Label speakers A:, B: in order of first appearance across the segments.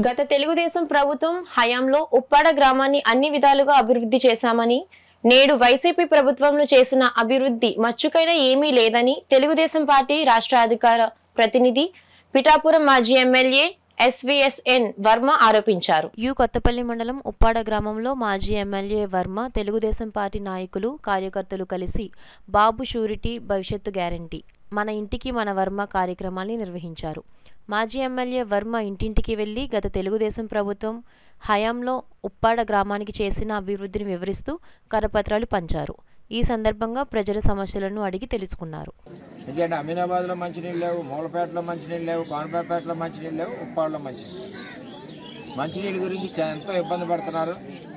A: గత తెలుగుదేశం ప్రభుత్వం హయాంలో ఉప్పాడ గ్రామాన్ని అన్ని విధాలుగా అభివృద్ధి చేశామని నేడు వైసీపీ ప్రభుత్వంలో చేసిన అభివృద్ధి మచ్చుకైనా ఏమీ లేదని తెలుగుదేశం పార్టీ రాష్ట్ర అధికార ప్రతినిధి పిఠాపురం మాజీ ఎమ్మెల్యే ఎస్విఎస్ఎన్ వర్మ ఆరోపించారు యు కొత్తపల్లి మండలం ఉప్పాడ గ్రామంలో మాజీ ఎమ్మెల్యే వర్మ తెలుగుదేశం పార్టీ నాయకులు కార్యకర్తలు కలిసి బాబు షూరిటీ భవిష్యత్తు గ్యారంటీ మన ఇంటికి మన వర్మ కార్యక్రమాన్ని నిర్వహించారు మాజీ ఎమ్మెల్యే వర్మ ఇంటింటికి వెళ్లి గత తెలుగుదేశం ప్రభుత్వం హయాంలో ఉప్పాడ గ్రామానికి చేసిన అభివృద్ధిని వివరిస్తూ కరపత్రాలు పంచారు ఈ సందర్భంగా ప్రజల సమస్యలను అడిగి తెలుసుకున్నారు
B: ఎందుకంటే అమీనాబాద్లో మంచినీళ్ళు లేవు మూలపేటలో మంచినీళ్ళు లేవు కోనపేటలో మంచినీళ్ళు లేవు ఉప్పాడలో మంచినీళ్ళు మంచినీళ్ళ గురించి చా- ఎంతో ఇబ్బంది పడుతున్నారు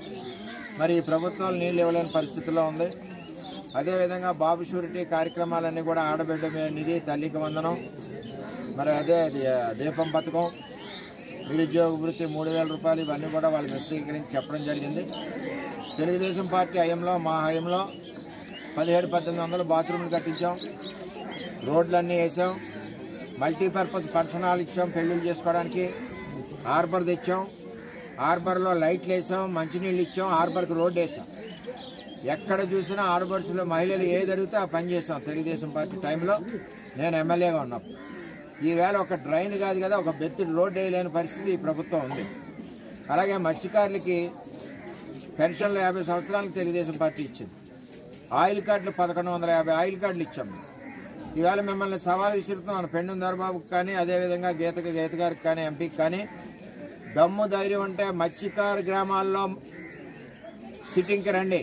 B: మరి ఈ ప్రభుత్వాలు నీళ్ళు ఇవ్వలేని పరిస్థితిలో ఉంది అదేవిధంగా బాబు షూరిటీ కార్యక్రమాలన్నీ కూడా ఆడబిడ్డ మీద నిధి తల్లికి వందనం మరి అదే ది- దీపం పథకం నిరుద్యోగ వృత్తి మూడు వేల రూపాయలు ఇవన్నీ కూడా వాళ్ళు విశదీకరించి చెప్పడం జరిగింది తెలుగుదేశం పార్టీ హయంలో మా హయంలో పదిహేడు పద్దెనిమిది వందలు బాత్రూమ్లు కట్టించాం రోడ్లన్నీ వేసాం మల్టీపర్పస్ ఫంక్షన్ హాల్ ఇచ్చాం పెళ్ళిళ్ళు చేసుకోవడానికి హార్బర్ తెచ్చాం హార్బర్లో లైట్లు వేసాం మంచినీళ్ళు ఇచ్చాం హార్బర్కి రోడ్డు వేసాం ఎక్కడ చూసినా హార్బర్స్లో మహిళలు ఏది అడిగితే ఆ పని చేసాం తెలుగుదేశం పార్టీ టైంలో నేను ఎమ్మెల్యేగా ఉన్నప్పుడు ఈవేళ ఒక డ్రైన్ కాదు కదా ఒక బెత్తుడు రోడ్డు వేయలేని పరిస్థితి ఈ ప్రభుత్వం ఉంది అలాగే మత్స్యకారులకి పెన్షన్లు యాభై సంవత్సరాలకు తెలుగుదేశం పార్టీ ఇచ్చింది ఆయిల్ కార్డులు పదకొండు వందల యాభై ఆయిల్ కార్డులు ఇచ్చాం మేము. ఈవేళ మిమ్మల్ని సవాల్ విసురుతున్నాను పెండు దొరబాబుకి కానీ అదేవిధంగా గీతకి గీత గారికి కానీ ఎంపీకి కానీ దమ్ము ధైర్యం ఉంటే మత్స్యకారు గ్రామాల్లో సిట్టింగ్కి రండి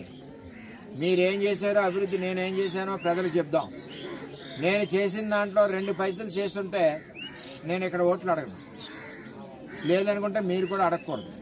B: మీరేం చేశారో అభివృద్ధి నేనేం చేశానో ప్రజలు చెప్దాం నేను చేసిన దాంట్లో రెండు పైసలు చేస్తుంటే నేను ఇక్కడ ఓట్లు అడగను లేదనుకుంటే మీరు కూడా అడగకూడదు